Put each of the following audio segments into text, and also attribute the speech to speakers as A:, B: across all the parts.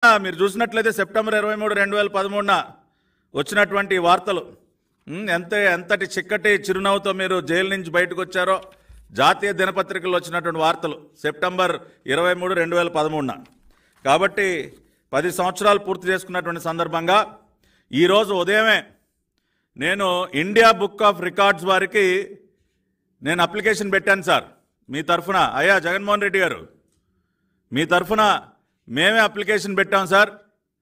A: మీరు చూసినట్లయితే సెప్టెంబర్ ఇరవై మూడు రెండు వేల పదమూడున వచ్చినటువంటి ఈ వార్తలు ఉమ్, ఎంత ఎంతటి చిక్కటి చిరునవ్వుతో మీరు జైలు నుంచి బయటకు వచ్చారో జాతీయ దినపత్రికల్లో వచ్చినటువంటి వార్తలు సెప్టెంబర్ ఇరవై మూడు రెండు వేల పదమూడున కాబట్టి పది సంవత్సరాలు పూర్తి చేసుకున్నటువంటి సందర్భంగా ఈరోజు ఉదయమే నేను ఇండియా బుక్ ఆఫ్ రికార్డ్స్ వారికి నేను అప్లికేషన్ పెట్టాను సార్ మీ తరఫున అయ్యా జగన్మోహన్ రెడ్డి గారు మీ తరఫున మేమే అప్లికేషన్ పెట్టాం సార్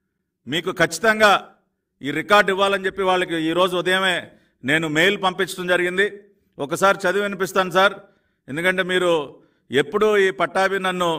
A: మీకు ఖచ్చితంగా ఈ రికార్డు ఇవ్వాలని చెప్పి వాళ్ళకి ఈరోజు ఉదయమే నేను మెయిల్ పంపించడం జరిగింది ఒకసారి చదివి వినిపిస్తాను సార్ ఎందుకంటే మీరు ఎప్పుడూ ఈ పట్టాభి నన్ను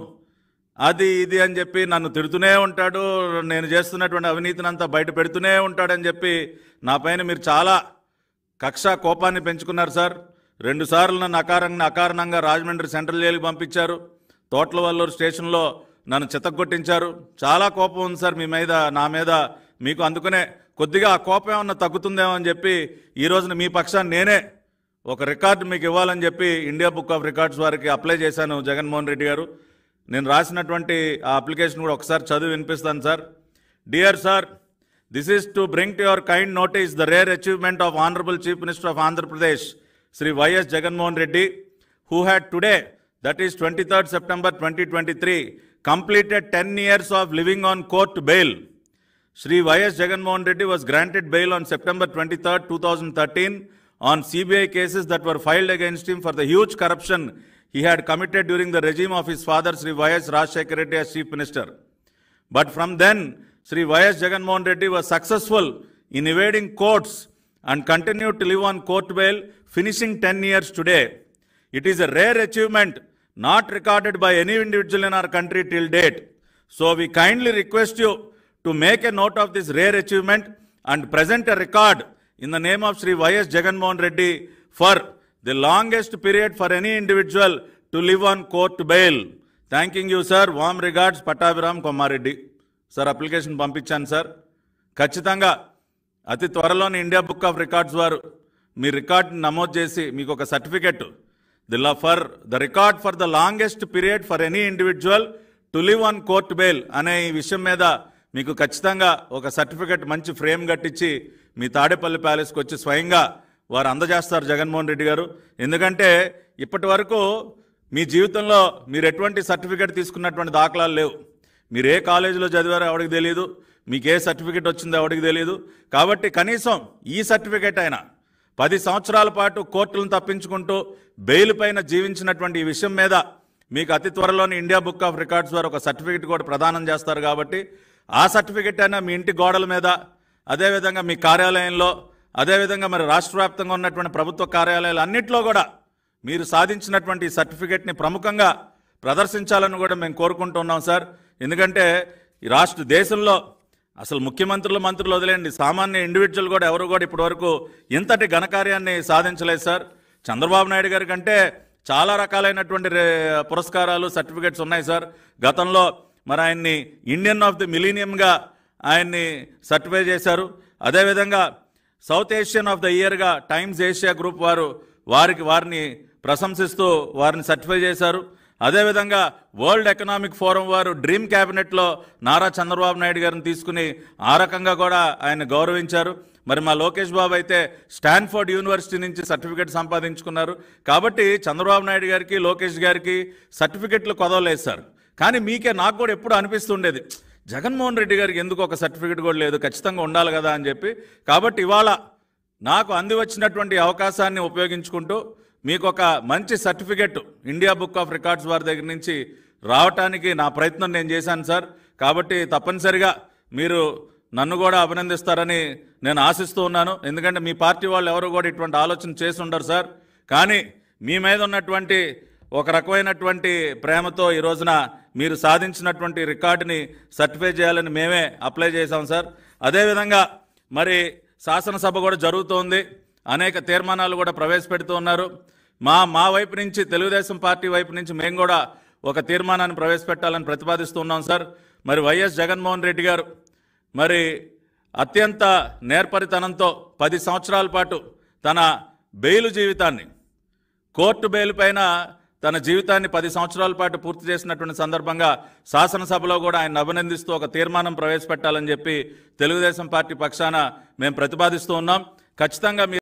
A: అది ఇది అని చెప్పి నన్ను తిడుతూనే ఉంటాడు నేను చేస్తున్నటువంటి అవినీతిని అంతా బయట పెడుతూనే ఉంటాడని చెప్పి నా పైన మీరు చాలా కక్ష కోపాన్ని పెంచుకున్నారు సార్ రెండు సార్లు నన్ను అకారంగా అకారణంగా రాజమండ్రి సెంట్రల్ జైలుకి పంపించారు తోట్లవల్లూరు స్టేషన్లో నన్ను చితగ్గొట్టించారు చాలా కోపం ఉంది సార్ మీ మీద నా మీద మీకు అందుకనే కొద్దిగా ఆ కోపం ఏమన్నా తగ్గుతుందేమో అని చెప్పి ఈ రోజున మీ పక్షాన్ని నేనే ఒక రికార్డు మీకు ఇవ్వాలని చెప్పి ఇండియా బుక్ ఆఫ్ రికార్డ్స్ వారికి అప్లై చేశాను జగన్మోహన్ రెడ్డి గారు నేను రాసినటువంటి ఆ అప్లికేషన్ కూడా ఒకసారి చదివి వినిపిస్తాను sir dear sir this is to bring to your kind notice the rare achievement of honourable chief minister of Andhra Pradesh Shri YS Jaganmohan Reddy who had today, that is 23rd September 2023, completed 10 years of living on court bail. Shri Y.S. Jaganmohan Reddy was granted bail on September 23rd, 2013 on CBI cases that were filed against him for the huge corruption he had committed during the regime of his father Shri Y.S. Rajshekar Reddy as Chief Minister. But from then, Sri Y.S. Jaganmohan Reddy was successful in evading courts and continued to live on court bail, finishing 10 years today. It is a rare achievement not recorded by any individual in our country till date. So we kindly request you to make a note of this rare achievement and present a record in the name of Sri Y.S. Jaganmohan Reddy for the longest period for any individual to live on court bail. Thanking you sir warm regards Pattabhiram Kommareddy sir application పంపించాను sir ఖచ్చితంగా అతి త్వరలోనే India book of records వారు మీ record నమోదు చేసి మీకు ఒక certificate the for the record for the longest period for any individual to live on court bail అనే ఈ విషయం మీద మీకు ఖచ్చితంగా ఒక సర్టిఫికెట్ మంచి ఫ్రేమ్ కట్టించి మీ తాడేపల్లి ప్యాలెస్కి వచ్చి స్వయంగా వారు అందజేస్తారు జగన్మోహన్ రెడ్డి గారు ఎందుకంటే ఇప్పటి వరకు మీ జీవితంలో మీరు ఎటువంటి సర్టిఫికెట్ తీసుకున్నటువంటి దాఖలాలు లేవు మీరు ఏ కాలేజీలో చదివారో ఎవరికి తెలియదు మీకు ఏ సర్టిఫికెట్ వచ్చిందో ఎవరికి తెలియదు కాబట్టి కనీసం ఈ సర్టిఫికెట్ అయినా పది సంవత్సరాల పాటు కోర్టులను తప్పించుకుంటూ బెయిల్ పైన జీవించినటువంటి ఈ విషయం మీద మీకు అతి త్వరలోని ఇండియా బుక్ ఆఫ్ రికార్డ్స్ వారు ఒక సర్టిఫికెట్ కూడా ప్రదానం చేస్తారు కాబట్టి ఆ సర్టిఫికెట్ అయినా మీ ఇంటి గోడల మీద అదేవిధంగా మీ కార్యాలయంలో అదేవిధంగా మరి రాష్ట్ర వ్యాప్తంగా ఉన్నటువంటి ప్రభుత్వ కార్యాలయాలు అన్నింటిలో కూడా మీరు సాధించినటువంటి ఈ సర్టిఫికెట్ని ప్రముఖంగా ప్రదర్శించాలని కూడా మేము కోరుకుంటున్నాం సార్ ఎందుకంటే ఈ రాష్ట్ర దేశంలో అసలు ముఖ్యమంత్రులు మంత్రులు వదిలేండి సామాన్య ఇండివిజువల్ కూడా ఎవరు కూడా ఇప్పటివరకు ఇంతటి ఘనకార్యాన్ని సాధించలేదు సార్ చంద్రబాబు నాయుడు గారి కంటే చాలా రకాలైనటువంటి రే- పురస్కారాలు సర్టిఫికెట్స్ ఉన్నాయి సార్ గతంలో మరి ఆయన్ని ఇండియన్ ఆఫ్ ది మిలీనియంగా ఆయన్ని సర్టిఫై చేశారు అదేవిధంగా సౌత్ ఏషియన్ ఆఫ్ ద ఇయర్గా టైమ్స్ ఏషియా గ్రూప్ వారు వారికి వారిని ప్రశంసిస్తూ వారిని సర్టిఫై చేశారు అదేవిధంగా వరల్డ్ ఎకనామిక్ ఫోరం వారు డ్రీమ్ క్యాబినెట్లో నారా చంద్రబాబు నాయుడు గారిని తీసుకుని ఆ రకంగా కూడా ఆయన గౌరవించారు మరి మా లోకేష్ బాబు అయితే స్టాన్ఫోర్డ్ యూనివర్సిటీ నుంచి సర్టిఫికెట్ సంపాదించుకున్నారు కాబట్టి చంద్రబాబు నాయుడు గారికి లోకేష్ గారికి సర్టిఫికెట్లు కొదవలేదు సార్ కానీ మీకే నాకు కూడా ఎప్పుడు అనిపిస్తుండేది జగన్మోహన్ రెడ్డి గారికి ఎందుకు ఒక సర్టిఫికెట్ కూడా లేదు ఖచ్చితంగా ఉండాలి కదా అని చెప్పి కాబట్టి ఇవాళ నాకు అంది వచ్చినటువంటి అవకాశాన్ని ఉపయోగించుకుంటూ మీకు ఒక మంచి certificate India book of records వారి దగ్గర నుంచి రావటానికి నా ప్రయత్నం నేను చేశాను సార్ కాబట్టి తప్పనిసరిగా మీరు నన్ను కూడా అభినందిస్తారని నేను ఆశిస్తూ ఉన్నాను ఎందుకంటే మీ పార్టీ వాళ్ళు ఎవరు కూడా ఇటువంటి ఆలోచన చేసి ఉండరు సార్ కానీ మీ మీద ఉన్నటువంటి ఒక రకమైనటువంటి ప్రేమతో ఈ రోజున మీరు సాధించినటువంటి రికార్డుని సర్టిఫై చేయాలని మేమే అప్లై చేశాం సార్ అదేవిధంగా మరి శాసనసభ కూడా జరుగుతోంది అనేక తీర్మానాలు కూడా ప్రవేశపెడుతూ ఉన్నారు మా మా వైపు నుంచి తెలుగుదేశం పార్టీ వైపు నుంచి మేము కూడా ఒక తీర్మానాన్ని ప్రవేశపెట్టాలని ప్రతిపాదిస్తున్నాం సార్ మరి వైఎస్ జగన్మోహన్ రెడ్డి గారు మరి అత్యంత నేర్పరితనంతో పది సంవత్సరాల పాటు తన బెయిలు జీవితాన్ని కోర్టు బెయిల్ పైన తన జీవితాన్ని పది సంవత్సరాల పాటు పూర్తి చేసినటువంటి సందర్భంగా శాసనసభలో కూడా ఆయన అభినందిస్తూ ఒక తీర్మానం ప్రవేశపెట్టాలని చెప్పి తెలుగుదేశం పార్టీ పక్షాన మేము ప్రతిపాదిస్తూ ఉన్నాం ఖచ్చితంగా మీరు